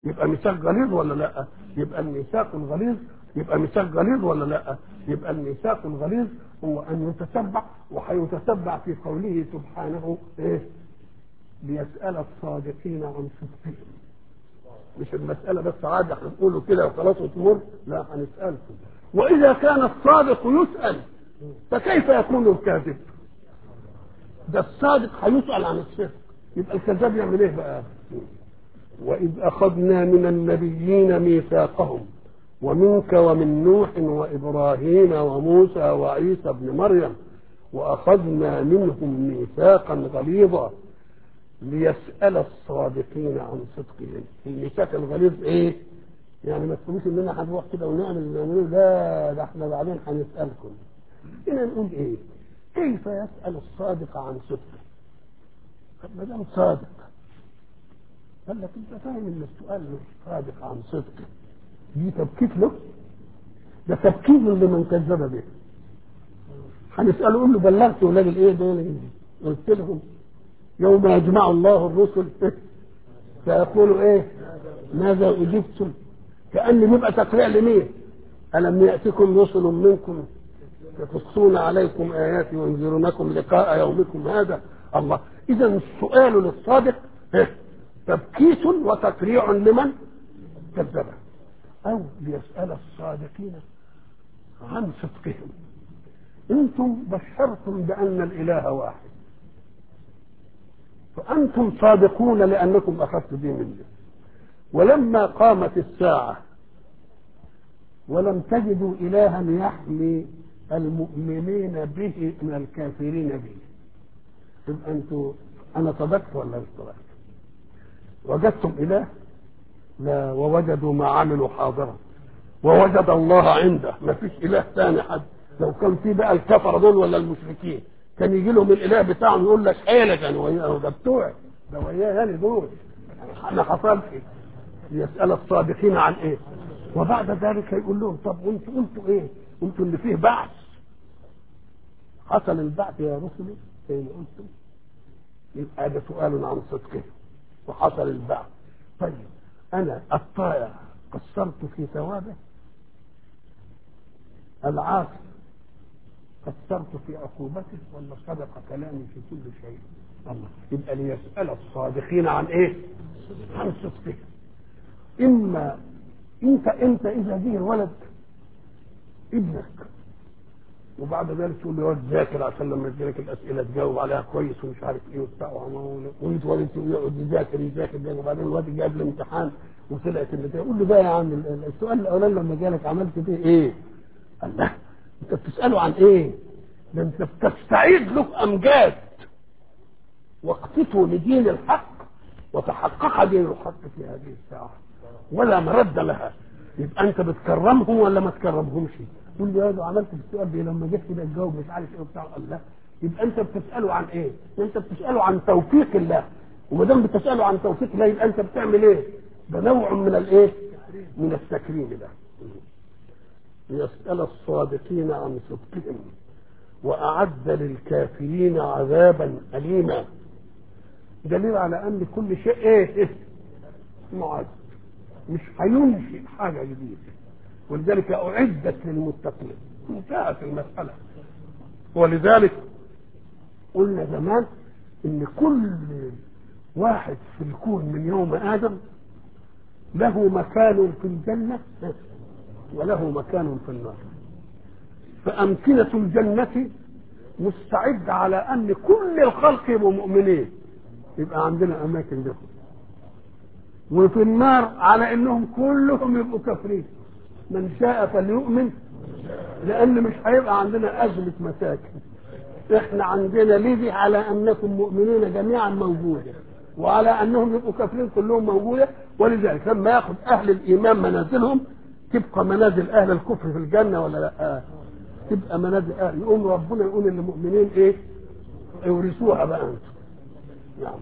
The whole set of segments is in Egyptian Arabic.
يبقى ميثاق غليظ ولا لا يبقى الميثاق الغليظ يبقى ميثاق غليظ ولا لا يبقى الميثاق الغليظ هو ان يتتبع وهيتتبع في قوله سبحانه ايه ليسأل الصادقين عن صدقهم مش المسألة بس عادي هنقوله كده وخلاص وتمر لا هنسألكم وإذا كان الصادق يسأل فكيف يكون الكاذب ده الصادق هيسأل عن الصدق يبقى الكذاب يعمل ايه بقى وإذ أخذنا من النبيين ميثاقهم ومنك ومن نوح وإبراهيم وموسى وعيسى ابن مريم وأخذنا منهم ميثاقا غليظا ليسأل الصادقين عن صدقهم الميثاق الغليظ ايه يعني ما تقولوش اننا هنروح كده ونعمل اللي نعمله لا ده احنا بعدين هنسألكم هنا نقول ايه كيف يسأل الصادق عن صدقه طب ما دام صادق قال لك انت فاهم ان السؤال مش صادق عن صدقه دي تبكيت له ده تبكيت لمن كذب به هنسأله قول له بلغت ولاد الايه دول قلت لهم يوم يجمع الله الرسل فيقولوا ايه ماذا اجبتم كأن بيبقى تقريع لمين ألم يأتكم رسل منكم يقصون عليكم آياتي وينذرونكم لقاء يومكم هذا الله إذا السؤال للصادق إيه؟ تبكيت وتقريع لمن كذبه أو ليسأل الصادقين عن صدقهم أنتم بشرتم بأن الإله واحد فأنتم صادقون لأنكم أخذتم دين الله ولما قامت الساعة ولم تجدوا إلها يحمي المؤمنين به من الكافرين به يبقى أنتوا أنا صدقت ولا مش صدقت وجدتم إله لا ووجدوا ما عملوا حاضرا ووجد الله عنده ما فيش إله ثاني حد لو كان في بقى الكفر دول ولا المشركين كان يجي لهم الاله بتاعهم يقول لك حيلك انا وياه ده بتوعي ده وياه هاني دول انا حصلت يسال الصادقين عن ايه وبعد ذلك يقول لهم طب وانتوا قلتوا ايه قلتوا اللي فيه بعث حصل البعث يا رسلي زي ما قلتم يبقى ده سؤال عن صدقه وحصل البعث طيب انا الطائع قصرت في ثوابه العاصي قصرت في عقوبته ولا صدق كلامي في كل شيء الله يبقى ليسأل الصادقين عن ايه عن صدقه اما انت انت اذا جه الولد ابنك وبعد ذلك تقول له يقعد ذاكر عشان لما تجيلك الاسئله تجاوب عليها كويس ومش عارف ايه وبتاع وانت ولد يقعد يذاكر يذاكر ده وبعدين الواد جاب الامتحان وطلعت النتيجه قول له بقى يا عم السؤال الاولاني لما جالك عملت فيه ايه؟ قال لا انت بتساله عن ايه؟ ده انت بتستعيد له امجاد واقتته لدين الحق وتحقق دين الحق في هذه الساعه ولا مرد لها يبقى انت بتكرمهم ولا ما تكرمهمش تقول له يا عملت في السؤال ده لما جيت كده تجاوب مش عارف ايه وبتاع قال لا يبقى انت بتساله عن ايه؟ انت بتساله عن توفيق الله وما دام بتساله عن توفيق الله يبقى انت بتعمل ايه؟ ده نوع من الايه؟ من التكريم ده ليسأل الصادقين عن صدقهم وأعد للكافرين عذابا أليما دليل على أن كل شيء إيه, إيه؟ معد مش هينشئ حاجة جديدة ولذلك أعدت للمتقين انتهت المسألة ولذلك قلنا زمان إن كل واحد في الكون من يوم آدم له مكان في الجنة وله مكان في النار فأمكنة الجنة مستعدة على أن كل الخلق يبقوا مؤمنين يبقى عندنا أماكن لهم وفي النار على أنهم كلهم يبقوا كافرين من شاء فليؤمن لأن مش هيبقى عندنا أزمة مساكن احنا عندنا لذي على أنكم مؤمنين جميعا موجودة وعلى أنهم يبقوا كافرين كلهم موجودة ولذلك لما ياخذ أهل الإيمان منازلهم تبقى منازل اهل الكفر في الجنه ولا لا تبقى منازل اهل يقوم ربنا يقول للمؤمنين ايه يورثوها بقى انتم نعم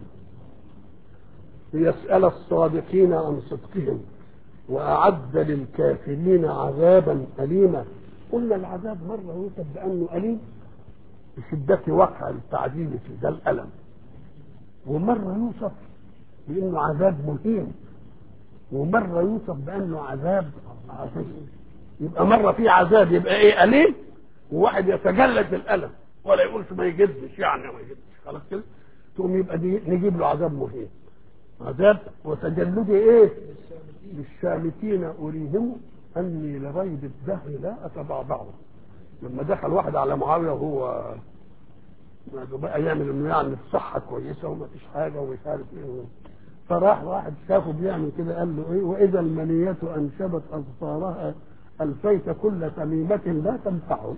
ليسأل الصادقين عن صدقهم وأعد للكافرين عذابا أليما قلنا العذاب مرة يوصف بأنه أليم بشدة وقع التعذيب في ده الألم ومرة يوصف بأنه عذاب مهين ومره يوصف بانه عذاب عظيم يبقى مره في عذاب يبقى ايه اليم وواحد يتجلد بالالم ولا يقولش ما يجدش يعني ما يجدش خلاص كده تقوم يبقى دي نجيب له عذاب مهين عذاب وتجلدي ايه للشامتين اريهم اني لغيب الدهر لا اتبعبعه لما دخل واحد على معاويه وهو بقى يعمل انه يعني الصحه كويسه وما فيش حاجه ومش عارف ايه فراح واحد شافه بيعمل كده قال له ايه واذا المنيه انشبت اظفارها الفيت كل تميمه لا تنفعه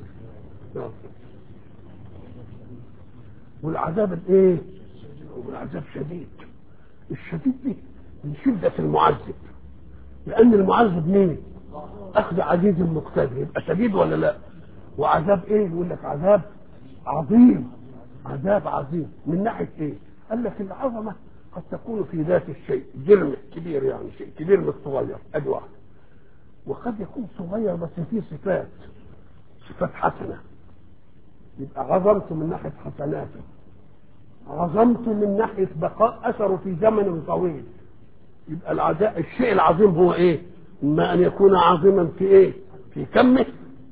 والعذاب الايه؟ والعذاب شديد الشديد دي من شده المعذب لان المعذب مين؟ اخذ عزيز المقتدر يبقى شديد ولا لا؟ وعذاب ايه؟ يقول لك عذاب عظيم عذاب عظيم من ناحيه ايه؟ قال لك العظمه قد تكون في ذات الشيء جرم كبير يعني شيء كبير من الصغير ادي واحد وقد يكون صغير بس فيه صفات صفات حسنه يبقى عظمت من ناحيه حسناته عظمت من ناحيه بقاء اثره في زمن طويل يبقى العداء الشيء العظيم هو ايه؟ اما ان يكون عظيما في ايه؟ في كمه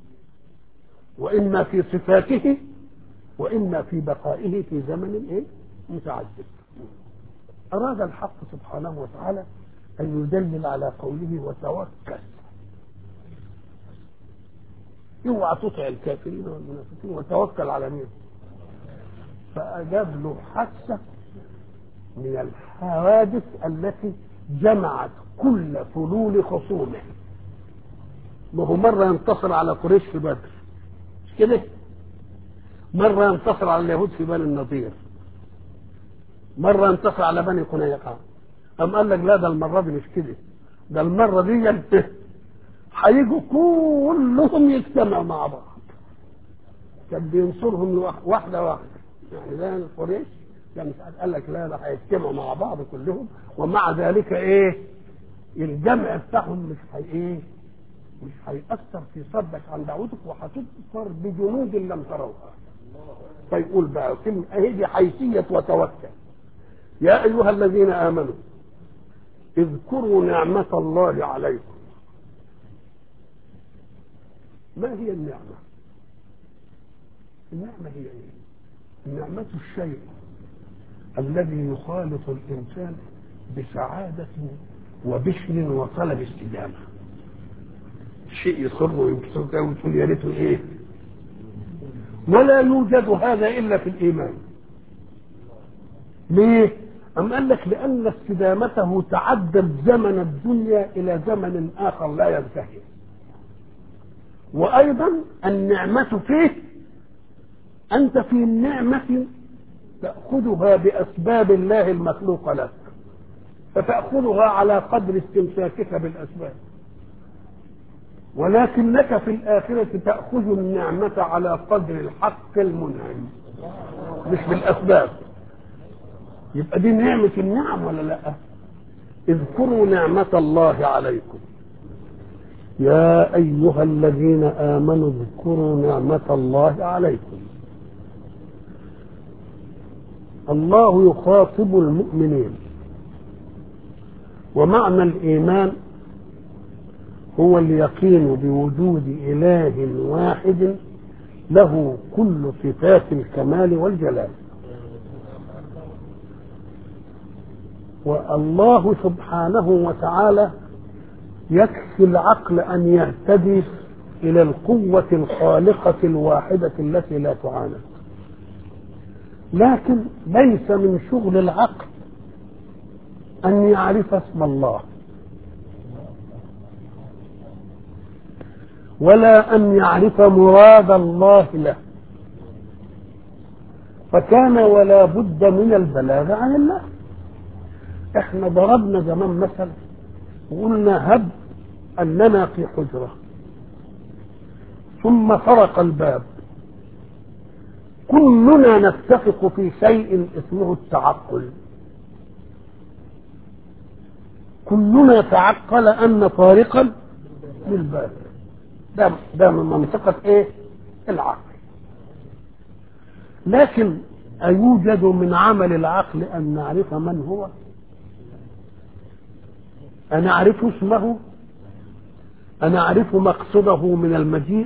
واما في صفاته واما في بقائه في زمن ايه؟ متعدد اراد الحق سبحانه وتعالى ان يدلل على قوله وتوكل اوعى تطع الكافرين والمنافقين وتوكل على مين فاجاب له حادثه من الحوادث التي جمعت كل فلول خصومه ما هو مره ينتصر على قريش في بدر مش كده مره ينتصر على اليهود في بني النضير مره ينتصر على بني قنيقه قام قال لك لا ده المره دي مش كده ده المره دي هيجوا كلهم يجتمعوا مع بعض كان بينصرهم واحده واحده يعني ده قريش كان قال لك لا ده هيجتمعوا مع بعض كلهم ومع ذلك ايه الجمع بتاعهم مش هي ايه مش هيأثر في صدك عن دعوتك وهتبصر بجنود لم تروها فيقول بقى كلمة اهي دي حيثية وتوكل يا أيها الذين آمنوا اذكروا نعمة الله عليكم ما هي النعمة النعمة هي ايه النعمة الشيء الذي يخالط الإنسان بسعادة وبشر وطلب استدامة شيء يسر ويبسطك وتقول يا ريته ايه ولا يوجد هذا الا في الايمان ليه أم قال لك لأن استدامته تعدت زمن الدنيا إلى زمن آخر لا ينتهي وأيضا النعمة فيه أنت في النعمة تأخذها بأسباب الله المخلوق لك فتأخذها على قدر استمساكك بالأسباب ولكنك في الآخرة تأخذ النعمة على قدر الحق المنعم مش بالأسباب يبقى دي نعمة النعم ولا لا اذكروا نعمة الله عليكم يا أيها الذين آمنوا اذكروا نعمة الله عليكم الله يخاطب المؤمنين ومعنى الإيمان هو اليقين بوجود إله واحد له كل صفات الكمال والجلال والله سبحانه وتعالى يكفي العقل أن يهتدي إلى القوة الخالقة الواحدة التي لا تعاند لكن ليس من شغل العقل أن يعرف اسم الله ولا أن يعرف مراد الله له فكان ولا بد من البلاغ عن الله احنا ضربنا زمان مثل وقلنا هب اننا في حجره ثم طرق الباب كلنا نتفق في شيء اسمه التعقل كلنا تعقل ان طارقا للباب ده ده من منطقه ايه العقل لكن أيوجد من عمل العقل أن نعرف من هو أنا أعرف اسمه أنا أعرف مقصده من المجيء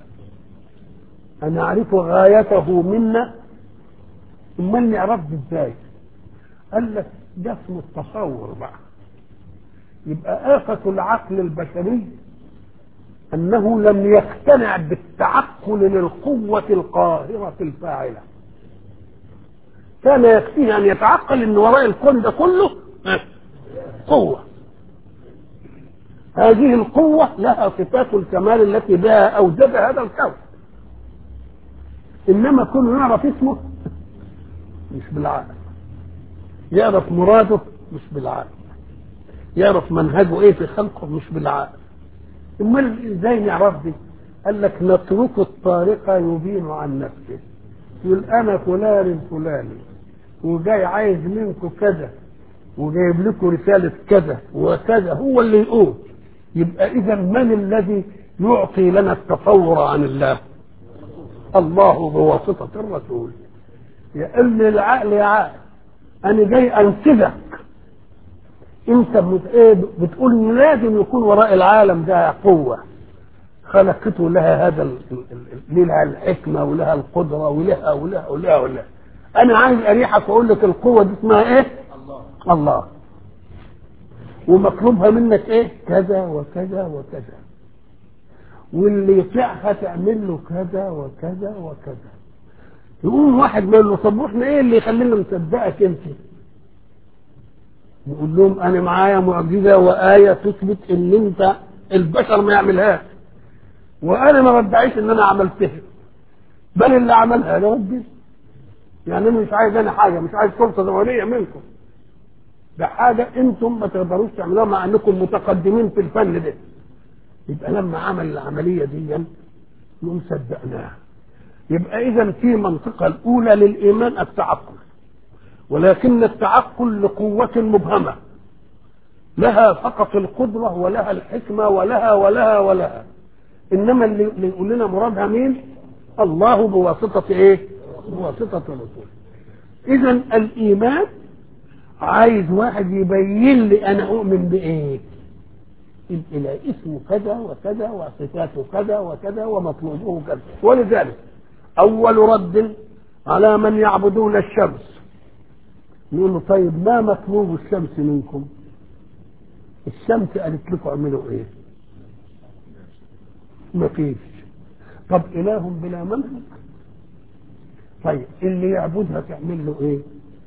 أنا أعرف غايته منا أمال نعرف إزاي قال لك ده اسمه التصور بقى يبقى آفة العقل البشري أنه لم يقتنع بالتعقل للقوة القاهرة الفاعلة كان يكفيه أن يتعقل أن وراء الكون ده كله قوة هذه القوة لها صفات الكمال التي بها أوجد هذا الكون إنما كل يعرف اسمه مش بالعقل يعرف مراده مش بالعقل يعرف منهجه ايه في خلقه مش بالعقل امال ازاي نعرف دي قال لك نترك الطارق يبين عن نفسه يقول انا فلان الفلاني وجاي عايز منكم كذا وجايب لكم رسالة كذا وكذا هو اللي يقول يبقى إذا من الذي يعطي لنا التصور عن الله الله بواسطة الرسول يقول لي العقل يا عقل أنا جاي أنسدك أنت بت... إيه بتقول لازم يكون وراء العالم ده قوة خلقته لها هذا ال... لها الحكمة ولها القدرة ولها ولها ولها ولها أنا عايز أريحك وأقول لك القوة دي اسمها إيه؟ الله الله ومطلوبها منك ايه كذا وكذا وكذا واللي يطيعها تعمل له كذا وكذا وكذا يقوم واحد يقول له طب واحنا ايه اللي يخلينا نصدقك انت يقول لهم انا معايا معجزه وايه تثبت ان انت البشر ما يعملهاش وانا ما بدعيش ان انا عملتها بل اللي عملها انا ربي يعني انا مش عايز انا حاجه مش عايز سلطه زمنيه منكم ده حاجه انتم ما تقدروش تعملوها مع انكم متقدمين في الفن ده يبقى لما عمل العمليه دي نقوم صدقناها يبقى اذا في منطقه الاولى للايمان التعقل ولكن التعقل لقوه مبهمه لها فقط القدره ولها الحكمه ولها ولها ولها انما اللي يقول لنا مرادها مين الله بواسطه ايه بواسطه الرسول اذا الايمان عايز واحد يبين لي انا اؤمن بايه الى اسمه كذا وكذا وصفاته كذا وكذا ومطلوبه كذا ولذلك اول رد على من يعبدون الشمس نقول له طيب ما مطلوب الشمس منكم الشمس قالت لكم اعملوا ايه ما فيش طب اله بلا منهج طيب اللي يعبدها تعمل له ايه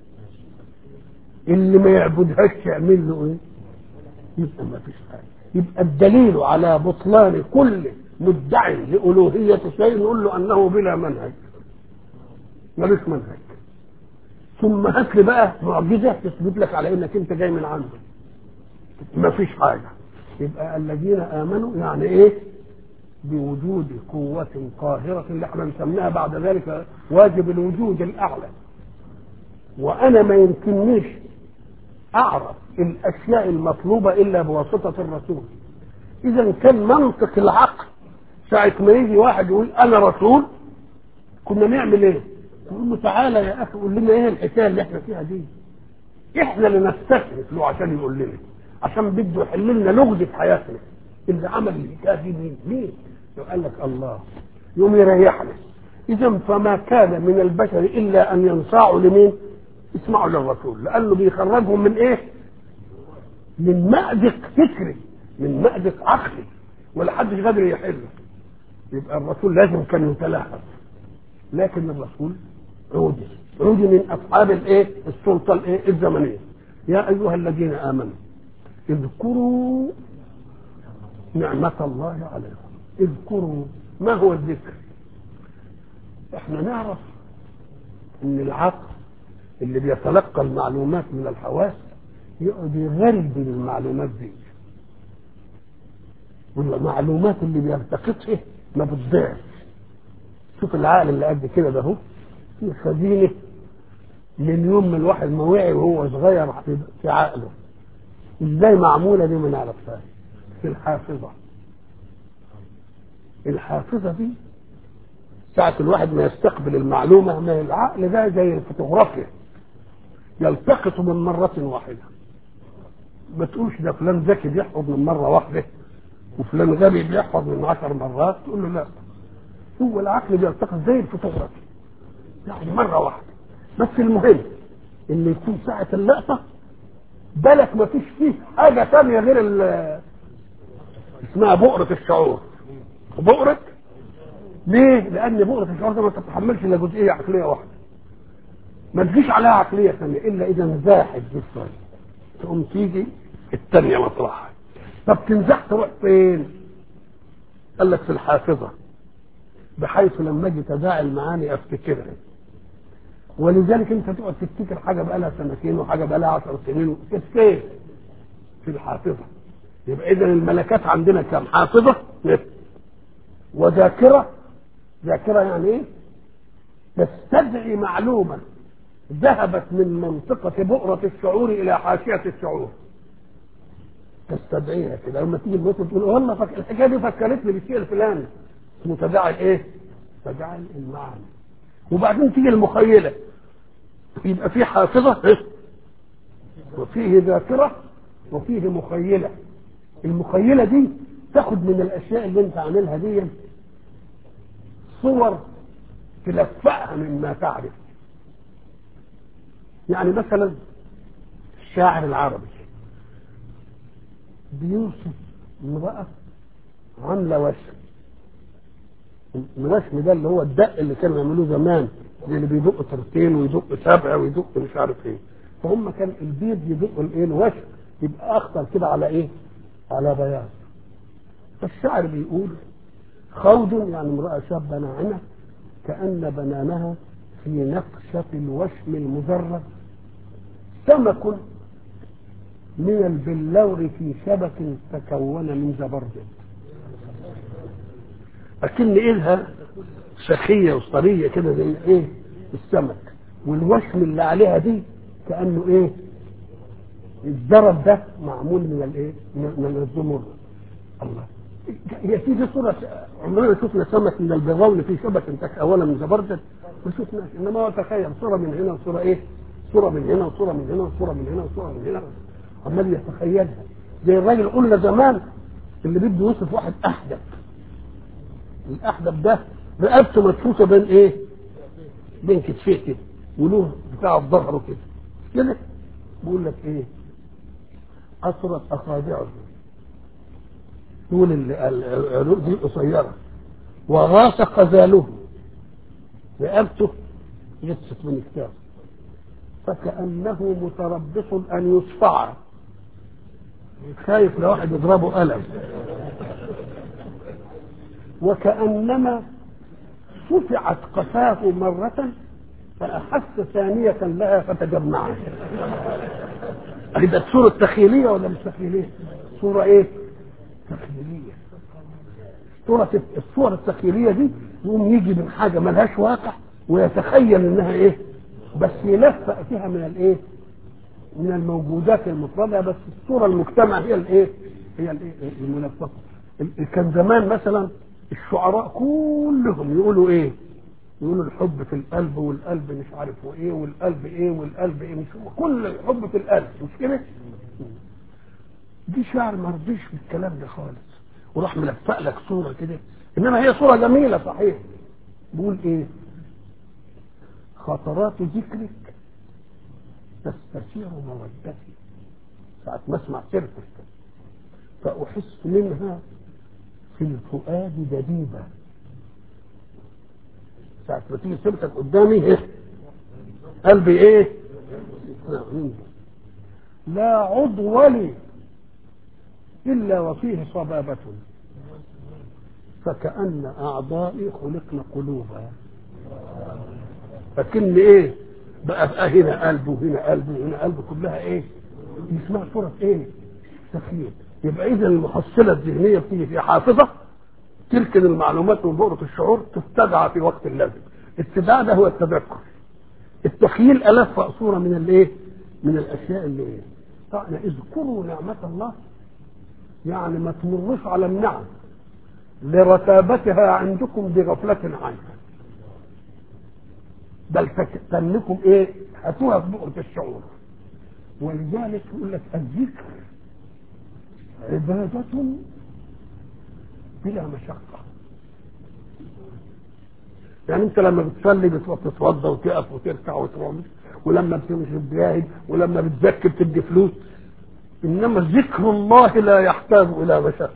اللي ما يعبدهاش يعمل له ايه يبقى ما فيش حاجه يبقى الدليل على بطلان كل مدعي لألوهية شيء نقول له أنه بلا منهج ملوش منهج ثم هات لي بقى معجزة تثبت لك على إنك أنت جاي من عنده ما فيش حاجة يبقى الذين آمنوا يعني إيه بوجود قوة قاهرة اللي احنا نسميها بعد ذلك واجب الوجود الأعلى وأنا ما يمكننيش أعرف الأشياء المطلوبة إلا بواسطة الرسول إذا كان منطق العقل ساعة ما يجي واحد يقول أنا رسول كنا نعمل إيه؟ نقول له تعالى يا أخي قول لنا إيه الحكاية اللي إحنا فيها دي؟ إحنا اللي نستشرف له عشان يقول لنا عشان بده يحل لنا لغز في حياتنا اللي عمل الحكاية دي مين؟ مين؟ قال لك الله يوم يريحنا إذا فما كان من البشر إلا أن ينصاعوا لمين؟ اسمعوا للرسول لانه بيخرجهم من ايه من مأزق فكري من مأزق عقلي ولا حدش قادر يحله يبقى الرسول لازم كان يتلهف لكن الرسول عودي عودي من اصحاب الايه السلطه الايه الزمنيه يا ايها الذين امنوا اذكروا نعمة الله عليكم اذكروا ما هو الذكر احنا نعرف ان العقل اللي بيتلقى المعلومات من الحواس يقعد يغرب المعلومات دي والمعلومات اللي بيلتقطها ما بتضيعش شوف العقل اللي قد كده ده اهو في خزينه من يوم ما الواحد ما وعي وهو صغير في عقله ازاي معموله دي ما نعرفهاش في الحافظه الحافظه دي ساعة الواحد ما يستقبل المعلومة ما العقل ده زي الفوتوغرافيا يلتقط من مرة واحدة ما تقولش ده فلان ذكي بيحفظ من مره واحده وفلان غبي بيحفظ من عشر مرات تقول له لا هو العقل بيلتقط زي الفوتوغرافي يعني مره واحده بس المهم ان يكون ساعه اللقطه بالك ما فيش فيه حاجه ثانيه غير ال- اسمها بؤره الشعور بؤره ليه؟ لان بؤره الشعور ده ما تتحملش الا جزئيه عقليه واحده ما تجيش عليها عقليه ثانيه الا اذا زاحت بالصيد تقوم تيجي الثانيه مطرحها طب تنزح تروح فين؟ قال لك في الحافظه بحيث لما اجي تداعي المعاني افتكرها ولذلك انت تقعد تفتكر حاجه بقى لها سنتين وحاجه بقى لها 10 سنين كانت فين؟ في الحافظه يبقى اذا الملكات عندنا كم حافظه وذاكره ذاكره يعني ايه؟ تستدعي معلومه ذهبت من منطقه بؤره الشعور الى حاشيه الشعور تستدعيها كده لما تيجي البيت تقول والله فك... الحكايه دي فكرتني بالشيء الفلاني اسمه تداعي ايه؟ تداعي المعاني وبعدين تيجي المخيله يبقى في حافظه إيه؟ وفيه ذاكره وفيه مخيله المخيله دي تاخد من الاشياء اللي انت عاملها دي صور تلفقها مما تعرف يعني مثلا الشاعر العربي بيوصف امرأة عاملة وشم الوشم ده اللي هو الدق اللي كانوا يعملوه زمان زي اللي بيدق ترتين ويدق سبع ويدق مش عارف ايه فهم كان البيض يدق الايه الوشم يبقى اخضر كده على ايه؟ على بياض فالشاعر بيقول خوض يعني امرأة شابة ناعمة كأن بنانها في نقشة الوشم المجرد سمك من البلور في شبك تكون من زبرجد أكن إلها سخية وصرية كده زي إيه السمك والوشم اللي عليها دي كأنه إيه الزرب ده معمول من الإيه من الزمر الله هي في دي صورة عمرنا شفنا سمك من البغول في شبك تكون من زبرجد ما شفناش انما هو تخيل صورة من هنا وصورة ايه صورة من هنا وصورة من هنا وصورة من هنا وصورة من هنا عمال يتخيلها زي الراجل قلنا زمان اللي بده يوصف واحد احدب الاحدب ده رقبته مدفوسه بين ايه؟ بين كتفيه كده وله بتاع في ظهره كده كده بيقول لك ايه؟ اثرت اصابعه طول العروق دي قصيره وغاص قذاله رقبته يبسط من كتافه فكأنه متربص أن يصفع خايف لو واحد يضربه قلم وكأنما صفعت قفاه مرة فأحس ثانية لها فتجمعت أهي ده صورة تخيلية ولا مش تخيلية؟ صورة إيه؟ تخيلية صورة الصور التخيلية دي يقوم يجي من حاجة ملهاش واقع ويتخيل إنها إيه؟ بس يلفق فيها من الايه من الموجودات المفردة بس الصورة المجتمع هي الايه هي الايه الملفقة كان زمان مثلا الشعراء كلهم يقولوا ايه يقولوا الحب في القلب والقلب مش عارف وايه والقلب ايه والقلب ايه مش كل الحب في القلب مش كده دي شعر ما رضيش بالكلام ده خالص وراح ملفق لك صورة كده انما هي صورة جميلة صحيح بيقول ايه خطرات ذكرك تستشير مودتي ساعة ما اسمع سيرتك فأحس منها في الفؤاد دبيبة ساعة ما تيجي سيرتك قدامي ايه قلبي ايه لا عضو لي إلا وفيه صبابة فكأن أعضائي خلقن قلوبا لكن ايه بقى هنا قلبه وهنا قلبه وهنا قلبه كلها ايه اسمها صورة ايه تخيل يبقى اذا المحصلة الذهنية بتيجي في حافظة تركن المعلومات من بؤرة الشعور تستدعى في وقت اللازم التداعى ده هو التذكر التخيل ألف صورة من الايه من الاشياء اللي ايه طبعا اذكروا نعمة الله يعني ما تمرش على النعم لرتابتها عندكم بغفلة عنها بل تنكم ايه هاتوها في بؤرة الشعور ولذلك يقول لك الذكر عبادة بلا مشقة يعني انت لما بتصلي بتتوضى وتقف وتركع وترمز ولما بتمشي بجاهد ولما بتزكي بتدي فلوس انما ذكر الله لا يحتاج الى مشقه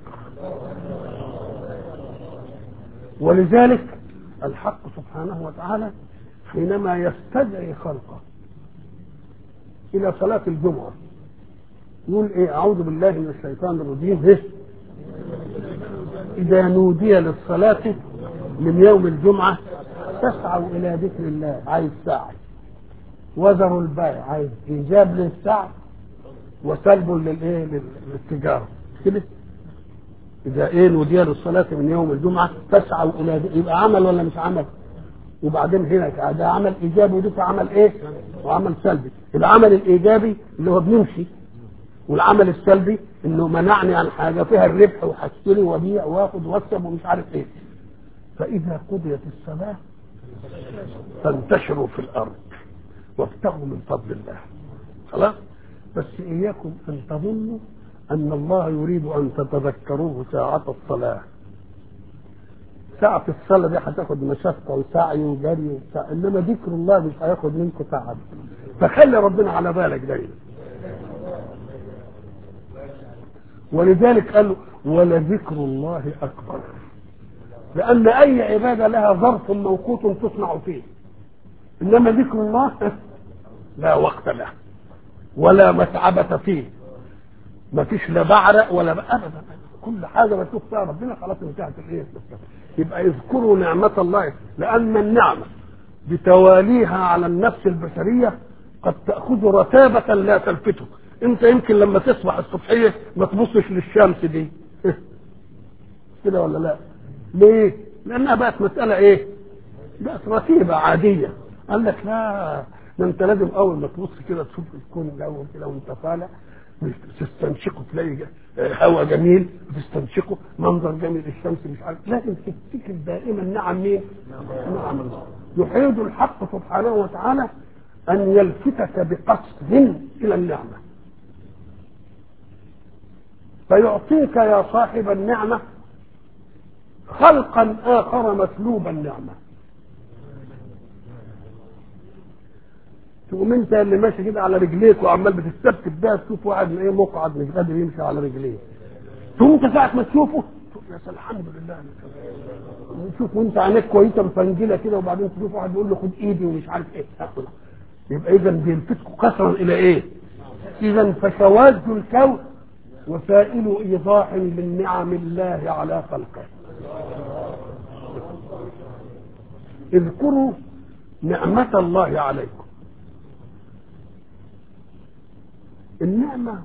ولذلك الحق سبحانه وتعالى حينما يستدعي خلقه الى صلاه الجمعه يقول ايه اعوذ بالله من الشيطان الرجيم إيه؟ اذا نودي للصلاه من يوم الجمعه فاسعوا الى ذكر الله عايز سعي وذروا البيع عايز ايجاب للسعي وسلب للايه للتجاره كده اذا ايه نودي للصلاه من يوم الجمعه فاسعوا الى ذكر يبقى عمل ولا مش عمل وبعدين هنا ده عمل ايجابي وده عمل ايه وعمل سلبي العمل الايجابي اللي هو بنمشي والعمل السلبي انه منعني عن حاجه فيها الربح وهشتري وابيع واخد واكسب ومش عارف ايه فاذا قضيت الصلاه فانتشروا في الارض وابتغوا من فضل الله خلاص بس اياكم ان تظنوا ان الله يريد ان تتذكروه ساعه الصلاه ساعة الصلاة دي هتاخد مشقة وسعي وجري وبتاع انما ذكر الله مش هياخد منكم تعب فخلي ربنا على بالك دايما ولذلك قالوا ولذكر الله اكبر لان اي عباده لها ظرف موقوت تصنع فيه انما ذكر الله لا وقت له ولا متعبة فيه ما فيش لا بعرق ولا ابدا كل حاجه بتشوف فيها ربنا خلاص انتهت الايه يبقى اذكروا نعمة الله لأن النعمة بتواليها على النفس البشرية قد تأخذ رتابة لا تلفته انت يمكن لما تصبح الصبحية ما تبصش للشمس دي كده ولا لا ليه لانها بقت مسألة ايه بقت رتيبة عادية قال لك لا ده انت لازم اول ما تبص كده تشوف الكون الاول كده وانت طالع تستنشقه تلاقي هواء جميل تستنشقه منظر جميل الشمس مش عارف لازم تفتكر دائما نعم مين؟ نعم الله يحيد الحق سبحانه وتعالى ان يلفتك بقصد الى النعمه فيعطيك يا صاحب النعمه خلقا اخر مسلوب النعمه تقوم انت اللي ماشي كده على رجليك وعمال بتستبكب ده تشوف واحد ايه مقعد مش قادر يمشي على رجليه تقوم انت ساعه ما تشوفه تقول يا سلام الحمد لله تشوف وانت عينيك كويسه مفنجله كده وبعدين تشوف واحد يقول له خد ايدي ومش عارف ايه يبقى اذا بيلفتكوا كثرا الى ايه؟ اذا فشواذ الكون وسائل ايضاح من نعم الله على خلقه اذكروا نعمة الله عليكم النعمة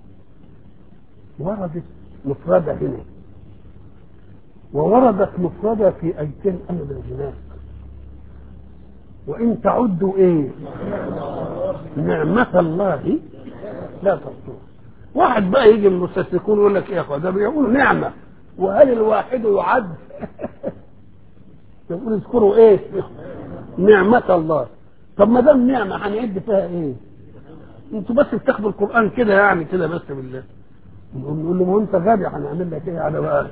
وردت مفردة هنا ووردت مفردة في أيتين أيضا هناك وإن تعدوا إيه نعمة الله لا تحصوها واحد بقى يجي من المستشرقون يقول لك إيه يا أخوة ده بيقولوا نعمة وهل الواحد يعد يقول اذكروا إيه نعمة الله طب ما دام نعمة هنعد فيها إيه انتوا بس بتاخدوا القران كده يعني كده بس بالله نقول له ما انت غبي هنعمل لك ايه على بقى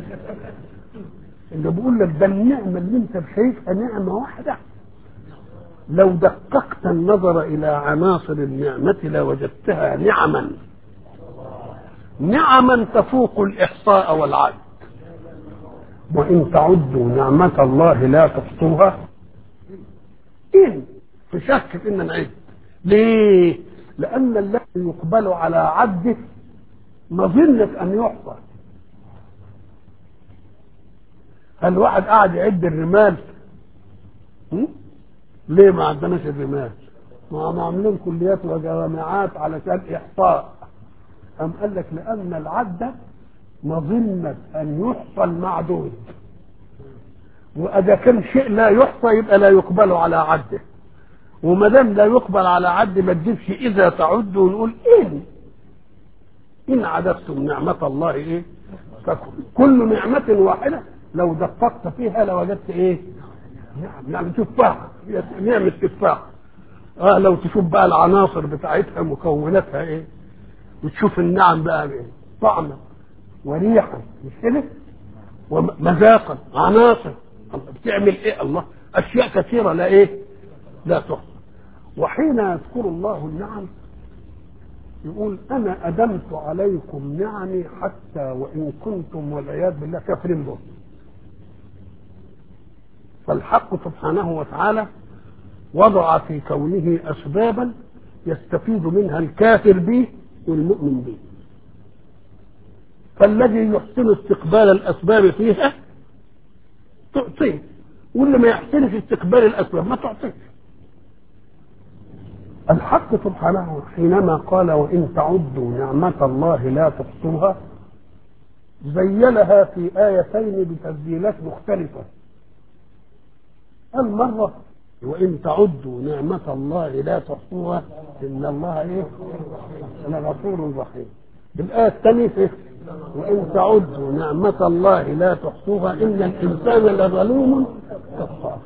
اللي بقول لك ده النعمه اللي انت شايفها نعمه واحده لو دققت النظر الى عناصر النعمه لوجدتها نعما نعما تفوق الاحصاء والعد وان تعدوا نعمه الله لا تحصوها ان تشك في ان نعد ليه لأن الذي يقبل على عده مظنة أن يحصى هل واحد قاعد يعد الرمال ليه ما عندناش الرمال ما هم عاملين كليات وجامعات علشان إحصاء أم قال لك لأن العد مظنة أن يحصى المعدود وإذا كان شيء لا يحصى يبقى لا يقبل على عده وما دام لا يقبل على عد ما تجيبش اذا تعد ونقول ان ان عددتم نعمة الله ايه فكل كل نعمة واحدة لو دققت فيها لوجدت ايه نعم نعم تفاح نعمة تفاح اه لو تشوف بقى العناصر بتاعتها مكوناتها ايه وتشوف النعم بقى ايه طعم وريحا مش كده ومذاقا عناصر بتعمل ايه الله اشياء كثيره لا ايه لا تحصى وحين يذكر الله النعم يقول انا ادمت عليكم نعمي حتى وان كنتم والعياذ بالله كافرين به فالحق سبحانه وتعالى وضع في كونه اسبابا يستفيد منها الكافر به والمؤمن به فالذي يحسن استقبال الاسباب فيها تعطيه واللي ما يحسنش استقبال الاسباب ما تعطيه الحق سبحانه حينما قال وان تعدوا نعمه الله لا تحصوها زينها في ايتين بتسجيلات مختلفه قال مره وان تعدوا نعمه الله لا تحصوها ان الله ايه لغفور رحيم الايه الثانيه إيه؟ وان تعدوا نعمه الله لا تحصوها ان الانسان لظلوم كفار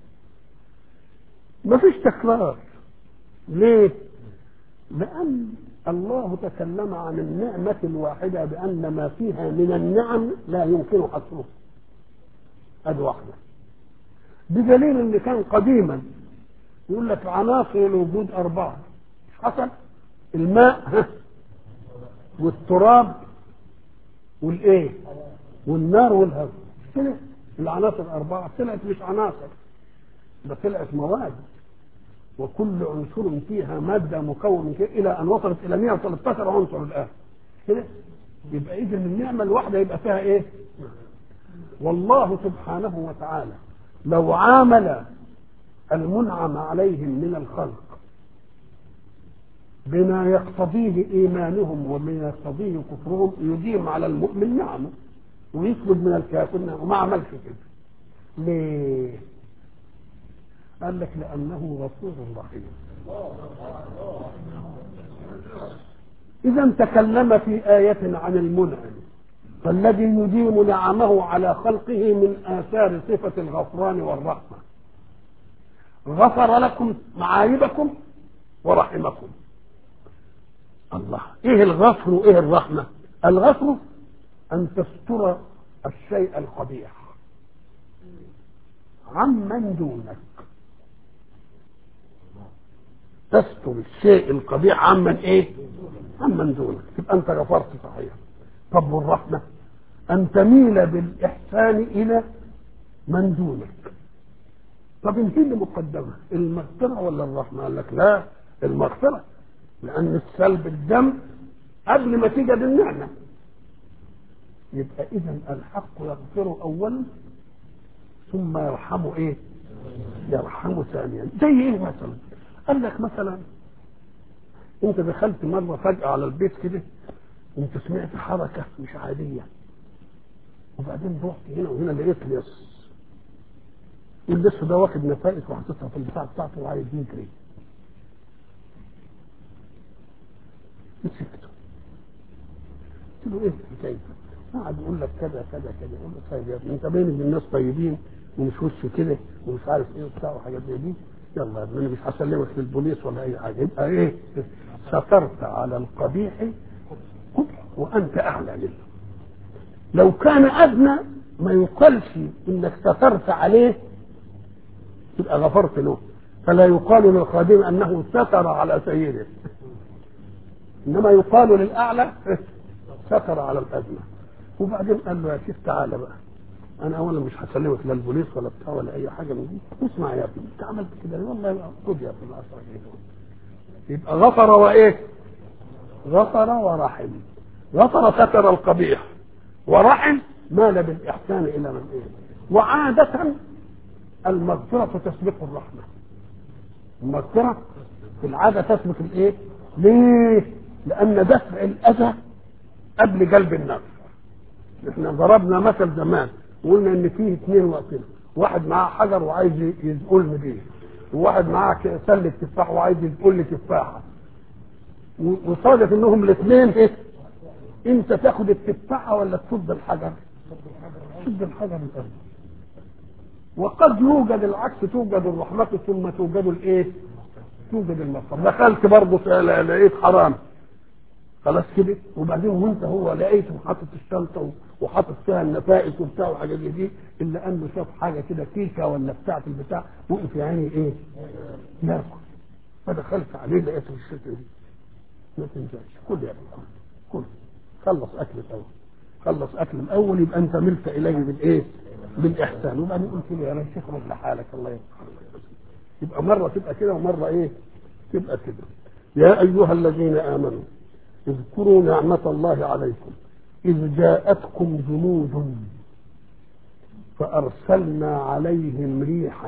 ما فيش تكرار ليه لان الله تكلم عن النعمه الواحده بان ما فيها من النعم لا يمكن حصرها ادي واحده بدليل ان كان قديما يقول لك عناصر الوجود اربعه مش حصل الماء والتراب والايه والنار والهواء كده العناصر اربعه طلعت مش عناصر ده طلعت مواد وكل عنصر فيها ماده مكون كده الى ان وصلت الى 113 عنصر الان كده يبقى اذا النعمه الواحده يبقى فيها ايه والله سبحانه وتعالى لو عامل المنعم عليهم من الخلق بما يقتضيه ايمانهم وما يقتضيه كفرهم يديم على المؤمن نعمه ويسلب من الكافر نعمه وما عملش كده ليه؟ قال لك لانه غفور رحيم اذا تكلم في ايه عن المنعم فالذي يديم نعمه على خلقه من آثار صفة الغفران والرحمة غفر لكم معايبكم ورحمكم الله ايه الغفر وايه الرحمة الغفر ان تستر الشيء القبيح عمن دونك تستر الشيء القبيح عمن ايه عمن دونك تبقى انت غفرت صحيح طب والرحمة أن تميل بالإحسان إلى من دونك طب انت اللي مقدمة المغفرة ولا الرحمة قال لك لا المغفرة لأن السلب الدم قبل ما تيجي النعمة يبقى إذا الحق يغفر أولا ثم يرحمه إيه؟ يرحمه ثانيا زي إيه مثلا؟ قال لك مثلا أنت دخلت مرة فجأة على البيت كده انت سمعت حركه مش عاديه وبعدين رحت هنا وهنا لقيت لص واللص ده واخد نفائس وحاططها في البتاع بتاعته وعايز يجري مسكته قلت له ايه الحكايه قعد يقول لك كذا كذا كذا يقول له طيب يا ابني انت باين ان الناس طيبين ومش وش كده ومش عارف ايه وبتاع وحاجات زي دي يلا يا ابني انا مش هسلمك للبوليس ولا اي حاجه يبقى ايه سترت على القبيح قبح وانت اعلى منه لو كان ادنى ما يقالش انك سترت عليه تبقى غفرت له فلا يقال للخادم انه ستر على سيده انما يقال للاعلى ستر على الادنى وبعدين قال له يا شيخ تعالى بقى انا اولا مش هسلمك لا البوليس ولا بتاع ولا اي حاجه من دي اسمع يا ابني انت عملت كده والله خد يا ابني العشرة يبقى غفر وايه غفر ورحم غفر ستر القبيح ورحم مال بالإحسان إلى من إيه وعادة المغفرة تسبق الرحمة المغفرة في العادة تسبق الإيه ليه لأن دفع الأذى قبل جلب النفع احنا ضربنا مثل زمان وقلنا ان فيه اثنين واقفين واحد معاه حجر وعايز يزقلني بيه وواحد معاه سله تفاح وعايز يزقل لي تفاحه وصادف انهم الاثنين ايه انت تاخد التفاحه ولا تصد الحجر تصد الحجر الارض وقد يوجد العكس توجد الرحمة ثم توجد الايه توجد المغفرة دخلت برضه لقيت حرام خلاص كده وبعدين وانت هو لقيته حاطط الشنطه وحاطط فيها النفائس وبتاع وحاجات زي دي الا انه شاف حاجه كده كيكه ولا بتاع في البتاع وقف يا عيني ايه؟ ياكل فدخلت عليه لقيته الشتا دي ما تنساش كل يا ابني كل خلص اكل الاول خلص اكل الاول يبقى انت ملت اليه بالايه؟ بالاحسان وبعدين قلت له يا شيخ رد لحالك الله يرحمك يبقى مره تبقى كده ومره ايه؟ تبقى كده يا ايها الذين امنوا اذكروا نعمة الله عليكم إذ جاءتكم جنود فأرسلنا عليهم ريحا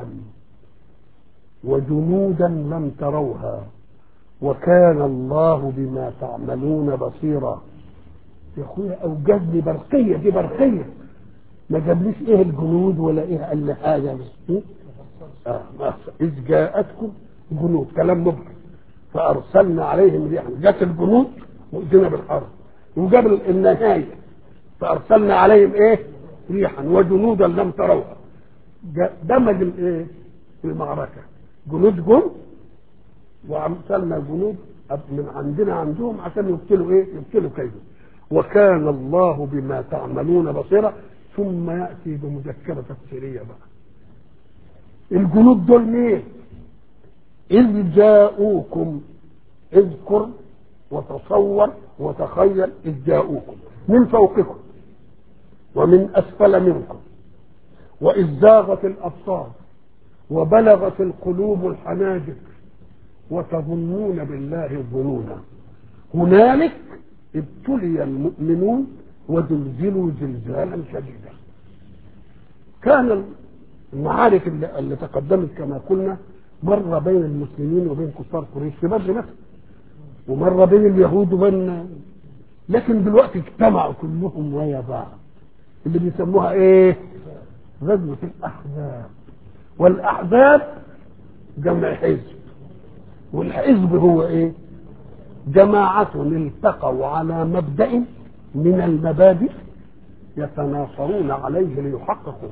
وجنودا لم تروها وكان الله بما تعملون بصيرا يا اخويا اوجد لي برقيه دي برقيه ما جابليش ايه الجنود ولا ايه قال لي حاجه بس آه اذ جاءتكم جنود كلام مبهم فارسلنا عليهم ريحا جت الجنود وجينا بالارض وجاب النهايه فارسلنا عليهم ايه ريحا وجنودا لم تروها دمج الايه المعركه جنود جم وارسلنا جنود من عندنا عندهم عشان يبتلوا ايه يبتلوا كيده وكان الله بما تعملون بصيرا ثم ياتي بمذكره تفسيريه بقى الجنود دول مين اذ جاءوكم اذكر وتصور وتخيل إذ جاءوكم من فوقكم ومن أسفل منكم وإذ زاغت الأبصار وبلغت القلوب الحناجر وتظنون بالله الظنونا هنالك ابتلي المؤمنون وزلزلوا زلزالا شديدا كان المعارك اللي, اللي تقدمت كما قلنا مر بين المسلمين وبين كفار قريش في بدر مثلا ومره بين اليهود وبين لكن دلوقتي اجتمعوا كلهم ويا بعض اللي بيسموها ايه غزوة الأحزاب والأحزاب جمع حزب والحزب هو ايه جماعة التقوا على مبدأ من المبادئ يتناصرون عليه ليحققوا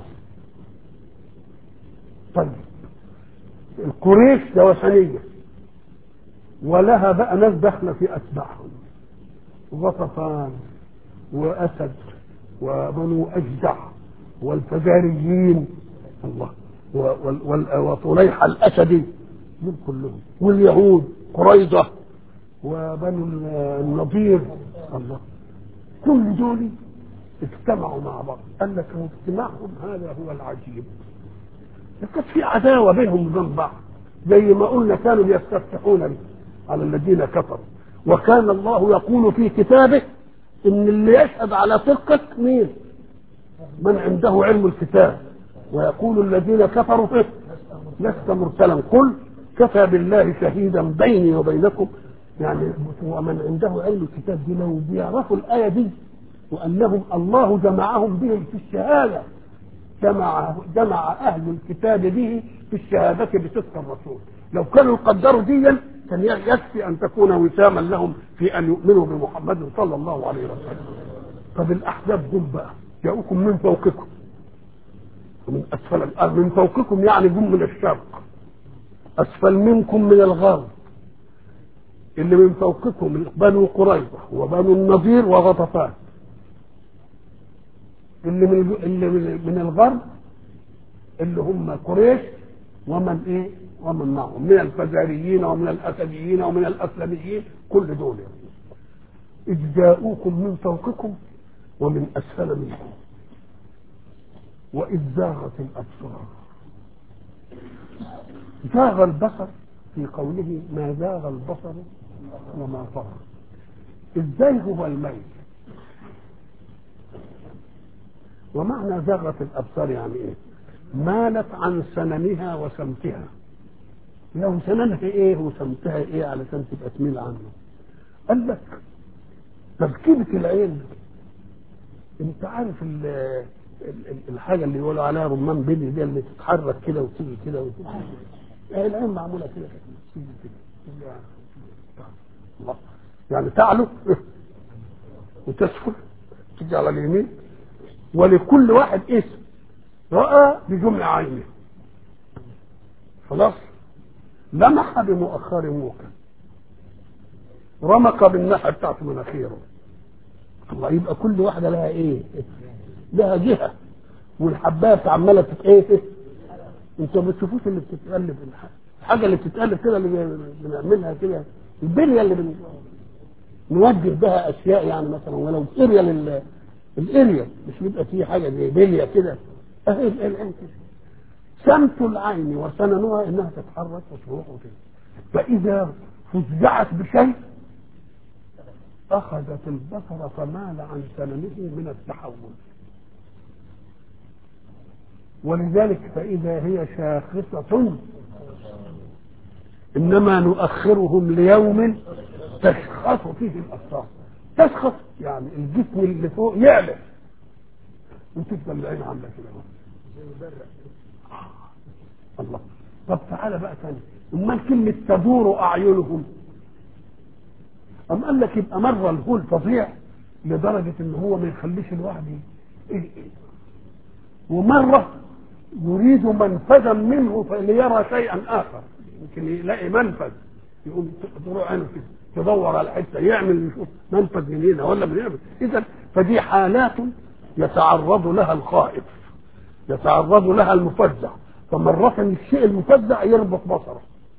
طيب القريش ده وثنيه ولها بقى ناس داخله في اتباعهم غطفان واسد وبنو اشجع والفزاريين الله وطليح الاسدي دول كلهم واليهود قريظه وبنو النضير الله كل دول اجتمعوا مع بعض قال لك اجتماعهم هذا هو العجيب كانت في عداوه بينهم وبين بعض زي ما قلنا كانوا يستفتحون على الذين كفروا وكان الله يقول في كتابه ان اللي يشهد على صدقك مين من عنده علم الكتاب ويقول الذين كفروا فيه لست مرسلا قل كفى بالله شهيدا بيني وبينكم يعني ومن عنده علم الكتاب دي لو بيعرفوا الآية دي وأنهم الله جمعهم بهم في الشهادة جمع جمع أهل الكتاب به في الشهادة بصدق الرسول لو كانوا قدروا ديا كان يكفي ان تكون وساما لهم في ان يؤمنوا بمحمد صلى الله عليه وسلم طب الاحزاب دول بقى جاءوكم من فوقكم ومن اسفل الارض من فوقكم يعني جم من الشرق اسفل منكم من الغرب اللي من فوقكم بنو قريظه وبنو النضير وغطفان اللي من اللي من الغرب اللي هم قريش ومن ايه ومن معهم من الفزاريين ومن الاسديين ومن الاسلميين كل دول اذ جاءوكم من فوقكم ومن اسفل منكم واذ زاغت الابصار زاغ البصر في قوله ما زاغ البصر وما طغى ازاي هو الميل ومعنى زاغت الابصار يعني ايه مالت عن سننها وسمتها لو سننها ايه وسمتها ايه علشان تبقى تميل عنه قال لك تركيبة العين انت عارف ال ال الحاجة اللي يقولوا عليها رمان بيلي دي اللي تتحرك كده وتيجي كده وتيجي يعني العين معمولة كده تيجي كده الله يعني تعلو وتسفل تيجي على اليمين ولكل واحد اسم رأى بجمع عينه خلاص لمح بمؤخر موكل رمق بالناحيه بتاعت مناخيره الله يبقى كل واحده لها ايه؟ لها جهه والحبايه عماله تت ايه؟ انتوا ما بتشوفوش اللي بتتقلب الحاجه اللي بتتقلب كده اللي بنعملها كده البليه اللي بن... نوجه بها اشياء يعني مثلا ولو اريا لل الاريا مش بيبقى فيه حاجه زي بليه كده اهي العين كده سمت العين وسننها انها تتحرك وتروح وكده فاذا فزعت بشيء اخذت البصر فمال عن سننه من التحول ولذلك فاذا هي شاخصه انما نؤخرهم ليوم تشخص فيه الابصار تشخص يعني الجسم اللي فوق يعلى وتفضل العين عامله كده الله طب تعالى بقى ثاني امال كلمه تدور اعينهم أم قال لك يبقى مرة الهول فظيع لدرجة إن هو ما يخليش الواحد إيه إيه ومرة يريد منفذا منه ليرى شيئا آخر يمكن يلاقي منفذ يقوم تروح عينه كده تدور على حته يعمل يشوف منفذ من هنا ولا من هنا اذا فدي حالات يتعرض لها الخائف يتعرض لها المفزع فمرة الشيء المفزع يربط بصره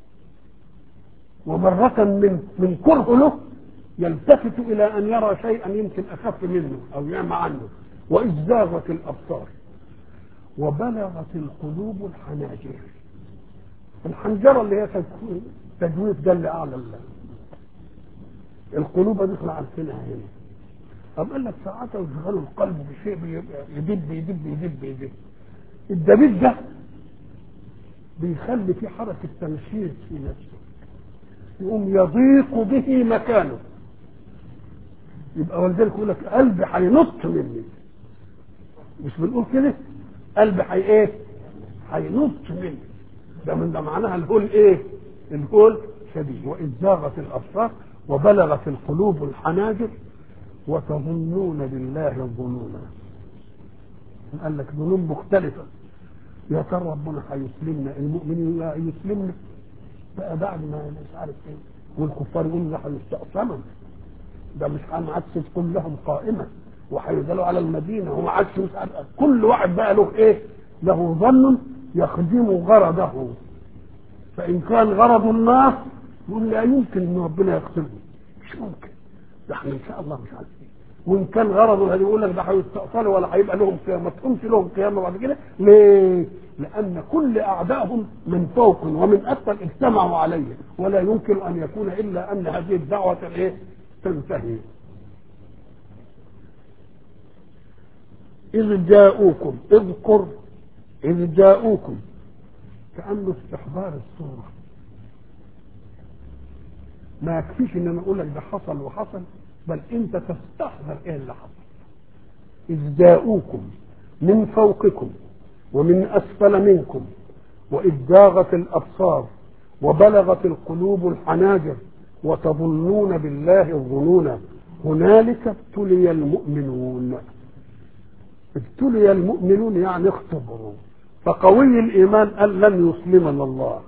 ومرة من من كره له يلتفت إلى أن يرى شيئا يمكن أخف منه أو يعمى عنه وإذ زاغت الأبصار وبلغت القلوب الحناجر الحنجرة اللي هي تجويف ده اللي أعلى الله القلوب دي احنا عارفينها هنا طب قال لك ساعتها يشغلوا القلب بشيء يدب يدب يدب يدب الدبيب ده بيخلي في حركة تنشيط في نفسه يقوم يضيق به مكانه يبقى ولذلك يقول لك قلبي هينط مني مش بنقول كده قلبي هي ايه هينط مني ده من ده معناها الهول ايه الهول شديد واذ زاغت الابصار وبلغت القلوب الحناجر وتظنون بالله الظنونا قال لك ظنون مختلفه يا ترى ربنا هيسلمنا المؤمنين لا يسلمنا بقى بعد ما مش عارف ايه والكفار يقولوا ده هيستأصمن ده مش ما عادش تكون لهم قائمه وهينزلوا على المدينه وما عادش مش عارف كل واحد بقى له ايه؟ له ظن يخدم غرضه فان كان غرض الناس يقول لا يمكن ان ربنا يقتلني مش ممكن ده احنا ان شاء الله مش عارف ايه وان كان غرضه هذا يقول لك ده هيستأصلوا ولا هيبقى لهم قيامه ما تقومش لهم قيامه بعد كده ليه؟ لأن كل أعدائهم من فوق ومن أسفل اجتمعوا عليه ولا يمكن أن يكون إلا أن هذه الدعوة إيه؟ تنتهي إذ جاءوكم اذكر إذ جاءوكم كأنه استحضار الصورة ما يكفيش ان انا اقول لك ده حصل وحصل بل انت تستحضر ايه اللي حصل اذ جاءوكم من فوقكم ومن اسفل منكم واذ زاغت الابصار وبلغت القلوب الحناجر وتظنون بالله الظنون هنالك ابتلي المؤمنون ابتلي المؤمنون يعني اختبروا فقوي الايمان قال لن يسلمنا الله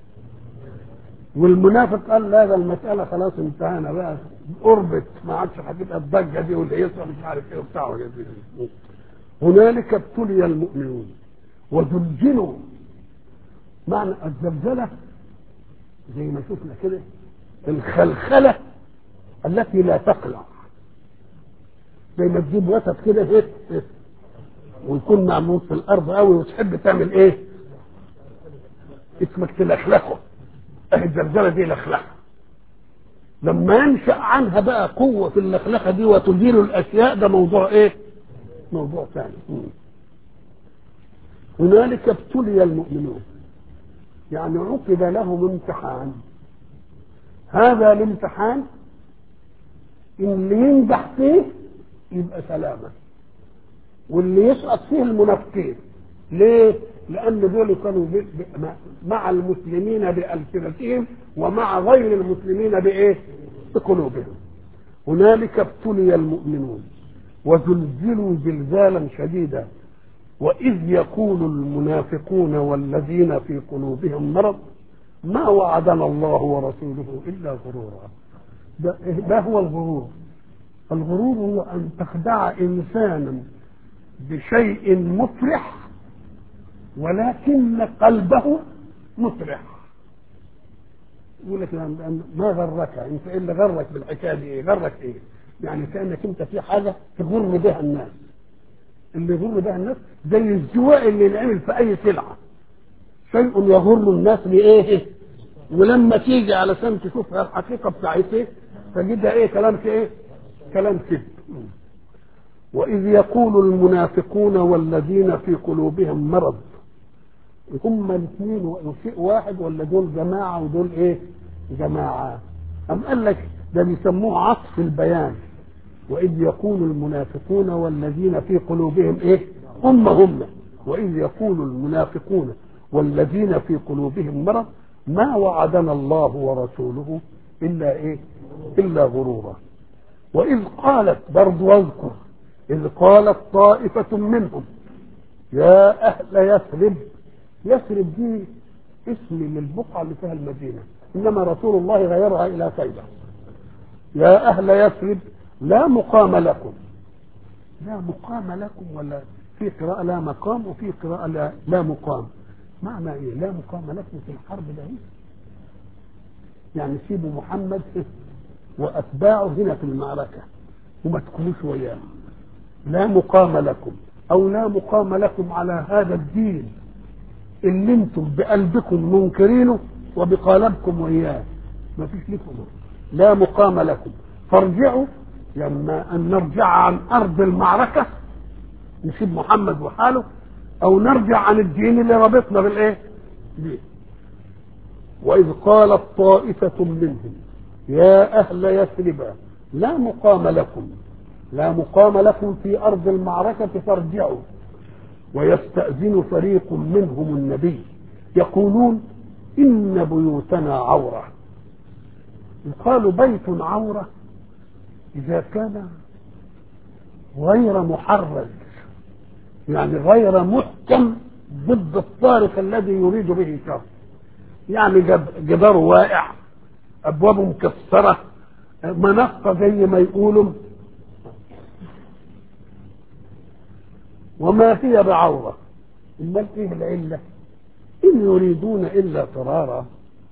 والمنافق قال لا ده المساله خلاص انتهينا بقى قربت ما عادش هتبقى الضجه دي والهيصه مش عارف ايه وبتاع هنالك ابتلي المؤمنون وزلزلوا معنى الزلزله زي ما شفنا كده الخلخله التي لا تقلع زي ما تجيب وسط كده هيك ويكون معمول في الارض قوي وتحب تعمل ايه؟ اسمك تلخلخه اهي الزلزله دي لخلخه لما ينشا عنها بقى قوه في اللخلخه دي وتزيل الاشياء ده موضوع ايه؟ موضوع ثاني هنالك ابتلي المؤمنون يعني عقد لهم امتحان هذا الامتحان اللي ينجح فيه يبقى سلامه واللي يسقط فيه المنافقين ليه؟ لأن دول كانوا مع المسلمين بألسنتهم ومع غير المسلمين بإيه؟ بقلوبهم. هنالك ابتلي المؤمنون وزلزلوا زلزالا شديدا وإذ يقول المنافقون والذين في قلوبهم مرض ما وعدنا الله ورسوله إلا غرورا. ده ده هو الغرور الغرور هو أن تخدع إنسانا بشيء مفرح ولكن قلبه مفرح يقول لك ما غرك انت ايه اللي غرك بالحكايه دي ايه غرك ايه يعني كانك انت في حاجه تغر بها الناس اللي يغر بها الناس زي الزواء اللي ينعمل في اي سلعه شيء يغر الناس بايه ولما تيجي علشان تشوف الحقيقه بتاعتها ايه تجدها ايه كلام في ايه كلام كذب واذ يقول المنافقون والذين في قلوبهم مرض هم الاثنين شيء واحد ولا دول جماعه ودول ايه جماعه ام قال لك ده بيسموه عطف البيان واذ يقول المنافقون والذين في قلوبهم ايه هم هم واذ يقول المنافقون والذين في قلوبهم مرض ما وعدنا الله ورسوله الا ايه الا غرورا واذ قالت برضو واذكر اذ قالت طائفه منهم يا اهل يثرب يثرب دي اسم للبقعه اللي فيها المدينه انما رسول الله غيرها الى طيبه يا اهل يثرب لا مقام لكم لا مقام لكم ولا في قراءة لا مقام وفي قراءة لا, لا مقام معنى ايه لا مقام لكم في الحرب ده إيه؟ يعني سيبوا محمد واتباعه هنا في المعركة وما تكونوش وياه لا مقام لكم او لا مقام لكم على هذا الدين اللي انتم بقلبكم منكرينه وبقالبكم وياه ما فيش لكم لا مقام لكم فارجعوا لما ان نرجع عن ارض المعركه نسيب محمد وحاله او نرجع عن الدين اللي ربطنا بالايه بيه واذ قالت طائفه منهم يا اهل يثرب لا مقام لكم لا مقام لكم في ارض المعركه فارجعوا ويستأذن فريق منهم النبي يقولون إن بيوتنا عورة يقال بيت عورة إذا كان غير محرز يعني غير محكم ضد الطارق الذي يريد به شر يعني جداره واقع أبوابه مكسرة منقة زي ما يقولوا وما هي بعورة امال ايه العلة ان يريدون الا فرارا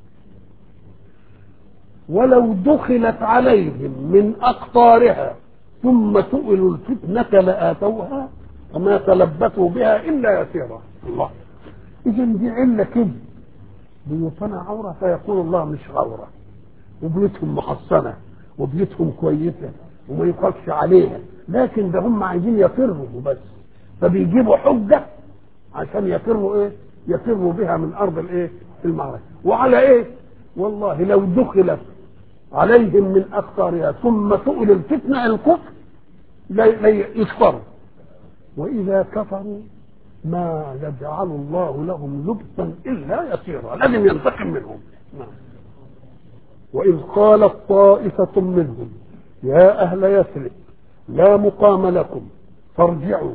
ولو دخلت عليهم من اقطارها ثم سئلوا الفتنة لآتوها وما تلبثوا بها الا يسيرا الله اذا دي علة كده بيوتنا عورة فيقول الله مش عورة وبيوتهم محصنة وبيوتهم كويسة وما يقفش عليها لكن ده هم عايزين يفروا بس فبيجيبوا حجة عشان يفروا ايه يفروا بها من ارض الايه المعركة وعلى ايه والله لو دخلت عليهم من اقطارها ثم سئل الفتنة الكفر لا يكفروا واذا كفروا ما يجعل الله لهم لبسا الا يسيرا لازم ينتقم منهم نعم. واذ قالت طائفة منهم يا اهل يثرب لا مقام لكم فارجعوا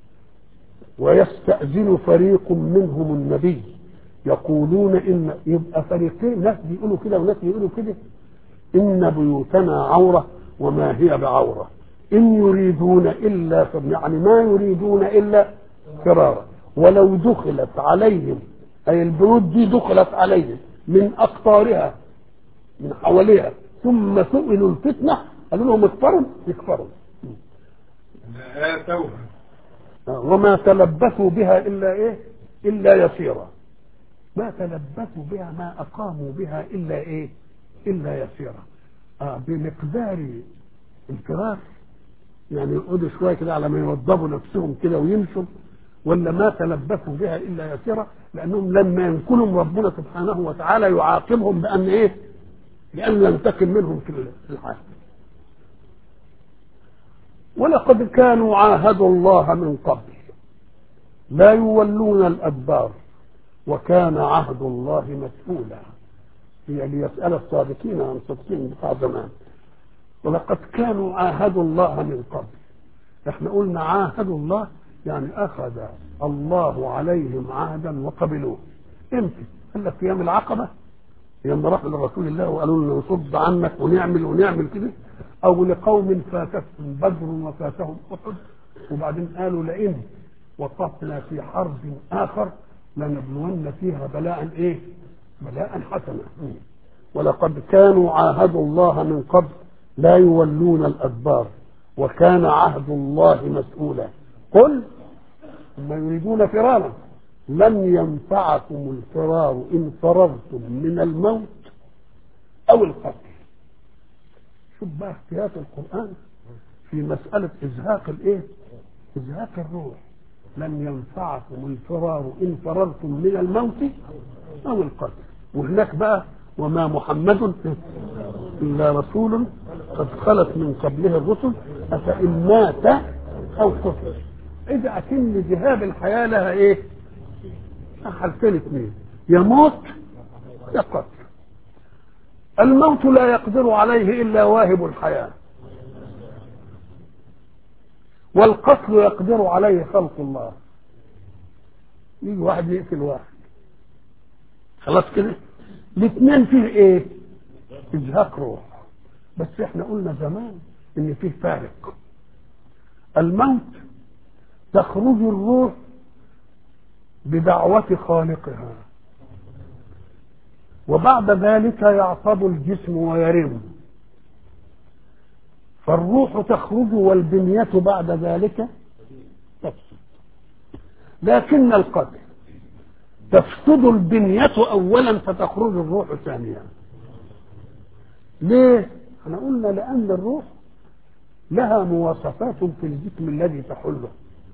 ويستأذن فريق منهم النبي يقولون إن يبقى فريقين ناس بيقولوا كده وناس بيقولوا كده إن بيوتنا عورة وما هي بعورة إن يريدون إلا يعني ما يريدون إلا فرارا ولو دخلت عليهم أي البيوت دي دخلت عليهم من أقطارها من حواليها ثم سئلوا الفتنة قالوا لهم اكفروا يكفروا آتوها وما تلبثوا بها الا ايه الا يسيرا ما تلبثوا بها ما اقاموا بها الا ايه الا يسيرا آه بمقدار الفراق يعني يقعدوا شويه كده على ما يوضبوا نفسهم كده ويمشوا ولا ما تلبثوا بها الا يسيرا لانهم لما ينكلهم ربنا سبحانه وتعالى يعاقبهم بان ايه؟ بان ينتقم منهم في الحال ولقد كانوا عاهدوا الله من قبل لا يولون الأدبار وكان عهد الله مسؤولا هي ليسأل الصادقين عن صدقهم بتاع زمان ولقد كانوا عاهدوا الله من قبل احنا قلنا عاهدوا الله يعني أخذ الله عليهم عهدا وقبلوه امتى؟ قال لك في يوم العقبة لما راحوا لرسول الله وقالوا له نصد عنك ونعمل ونعمل كده او لقوم فاتتهم بدر وفاتهم احد وبعدين قالوا لئن وقفنا في حرب اخر لنبلون فيها بلاء ايه؟ بلاء حسنا ولقد كانوا عاهدوا الله من قبل لا يولون الادبار وكان عهد الله مسؤولا قل هم يريدون فرارا لن ينفعكم الفرار ان فررتم من الموت او القتل شوف بقى احتياط القران في مساله ازهاق الايه ازهاق الروح لن ينفعكم الفرار ان فررتم من الموت او القتل وهناك بقى وما محمد الا رسول قد خلت من قبله الرسل افان مات او قتل اذا اكن ذهاب الحياه لها ايه حالتين اثنين يموت يقتل الموت لا يقدر عليه الا واهب الحياه والقتل يقدر عليه خلق الله يجي واحد يقتل واحد خلاص كده الاثنين فيه ايه ازهاق روح بس احنا قلنا زمان ان فيه فارق الموت تخرج الروح بدعوة خالقها وبعد ذلك يعصب الجسم ويرم فالروح تخرج والبنية بعد ذلك تفسد لكن القتل تفسد البنية أولا فتخرج الروح ثانيا ليه؟ احنا قلنا لأن الروح لها مواصفات في الجسم الذي تحله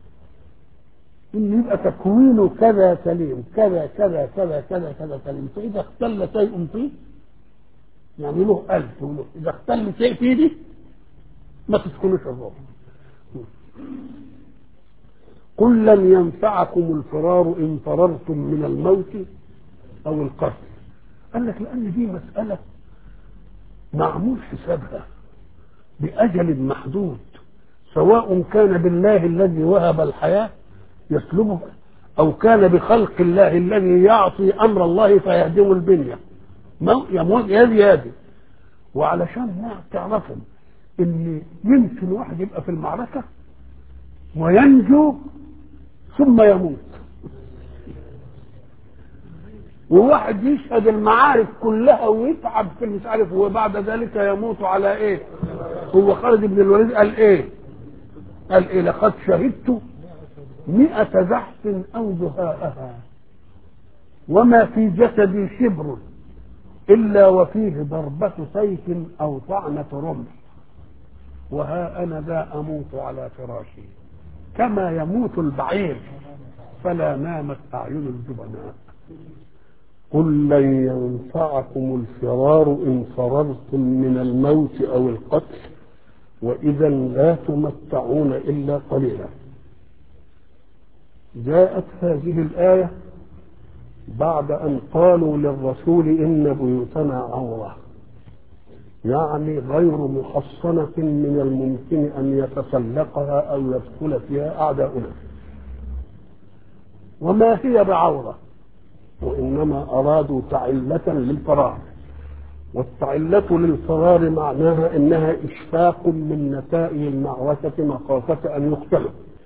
إن يبقى تكوينه كذا سليم كذا كذا كذا كذا كذا سليم فإذا اختل شيء فيه يعني له ألف وله إذا اختل شيء فيه دي ما تسكنوش الروح قل لن ينفعكم الفرار إن فررتم من الموت أو القتل قال لك لأن دي مسألة معمول حسابها بأجل محدود سواء كان بالله الذي وهب الحياة يسلبه أو كان بخلق الله الذي يعصي أمر الله فيهدم البنية يموت يدي يدي وعلشان تعرفوا ان يمكن واحد يبقى في المعركة وينجو ثم يموت وواحد يشهد المعارك كلها ويتعب في مش عارف وبعد ذلك يموت على ايه هو خالد بن الوليد قال ايه قال ايه لقد شهدت مئة زحف او دهاءها وما في جسدي شبر الا وفيه ضربة سيف او طعنة رمح وها انا ذا اموت على فراشي كما يموت البعير فلا نامت اعين الجبناء قل لن ينفعكم الفرار ان فررتم من الموت او القتل واذا لا تمتعون الا قليلا جاءت هذه الايه بعد ان قالوا للرسول ان بيوتنا عوره يعني غير محصنة من الممكن أن يتسلقها أو يدخل فيها أعداؤنا وما هي بعورة وإنما أرادوا تعلة للفرار والتعلة للفرار معناها إنها إشفاق من نتائج المعركة مخافة أن يقتلوا